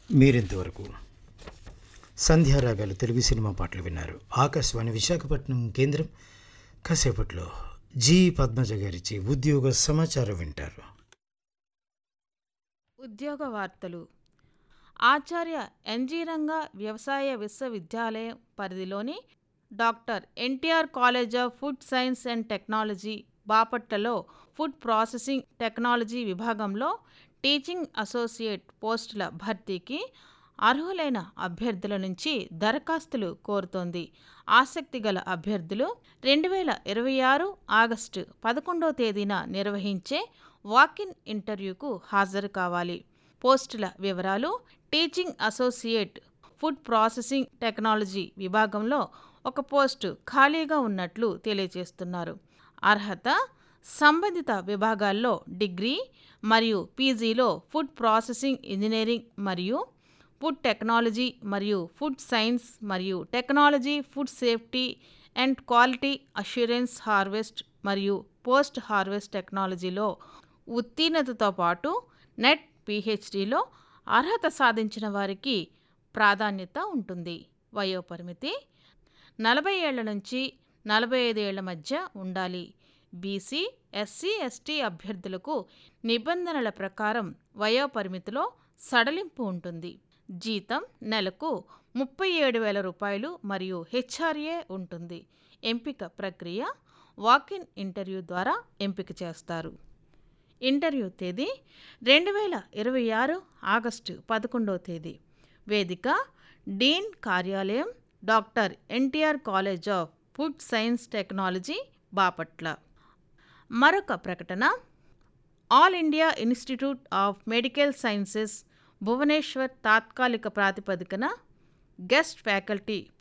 మీరింతవరకు సంధ్యారాగాలు తెలుగు సినిమా పాటలు విన్నారు ఆకాశవాణి విశాఖపట్నం కేంద్రం కాసేపట్లో జి పద్మజ గారిచి ఉద్యోగ సమాచారం వింటారు ఉద్యోగ వార్తలు ఆచార్య ఎన్జీ రంగా వ్యవసాయ విశ్వవిద్యాలయం పరిధిలోని doctor NTR college of food science and technology బాపట్లలో ఫుడ్ ప్రాసెసింగ్ టెక్నాలజీ విభాగంలో టీచింగ్ అసోసియేట్ పోస్టుల భర్తీకి అర్హులైన అభ్యర్థుల నుంచి దరఖాస్తులు కోరుతోంది ఆసక్తి గల అభ్యర్థులు రెండు వేల ఇరవై ఆరు ఆగస్టు పదకొండవ తేదీన నిర్వహించే వాకిన్ ఇంటర్వ్యూకు హాజరు కావాలి పోస్టుల వివరాలు teaching associate food processing technology విభాగంలో ఒక పోస్టు ఖాళీగా ఉన్నట్లు తెలియజేస్తున్నారు అర్హత సంబంధిత విభాగాల్లో డిగ్రీ మరియు పీజీలో ఫుడ్ ప్రాసెసింగ్ ఇంజనీరింగ్ మరియు ఫుడ్ టెక్నాలజీ మరియు ఫుడ్ సైన్స్ మరియు technology food safety and quality assurance harvest మరియు పోస్ట్ హార్వెస్ట్ టెక్నాలజీలో ఉత్తీర్ణతతో పాటు నెట్ పిహెచ్డిలో అర్హత సాధించిన వారికి ప్రాధాన్యత ఉంటుంది వయోపరిమితి నలభై ఏళ్ల నుంచి నలభై ఐదు ఏళ్ల మధ్య ఉండాలి బీసీ ఎస్సీ ఎస్టీ అభ్యర్థులకు నిబంధనల ప్రకారం వయోపరిమితిలో సడలింపు ఉంటుంది జీతం నెలకు ముప్పై ఏడు వేల రూపాయలు మరియు హెచ్ఆర్ఏ ఉంటుంది ఎంపిక ప్రక్రియ వాకిన్ ఇంటర్వ్యూ ద్వారా ఎంపిక చేస్తారు ఇంటర్వ్యూ తేదీ రెండు వేల ఇరవై ఆరు ఆగస్టు పదకొండవ తేదీ వేదిక డీన్ కార్యాలయం doctor NTR college of food science technology Bapatla మరొక ప్రకటన all India institute of medical sciences Bhubaneswar తాత్కాలిక ప్రాతిపదికన గెస్ట్ ఫ్యాకల్టీ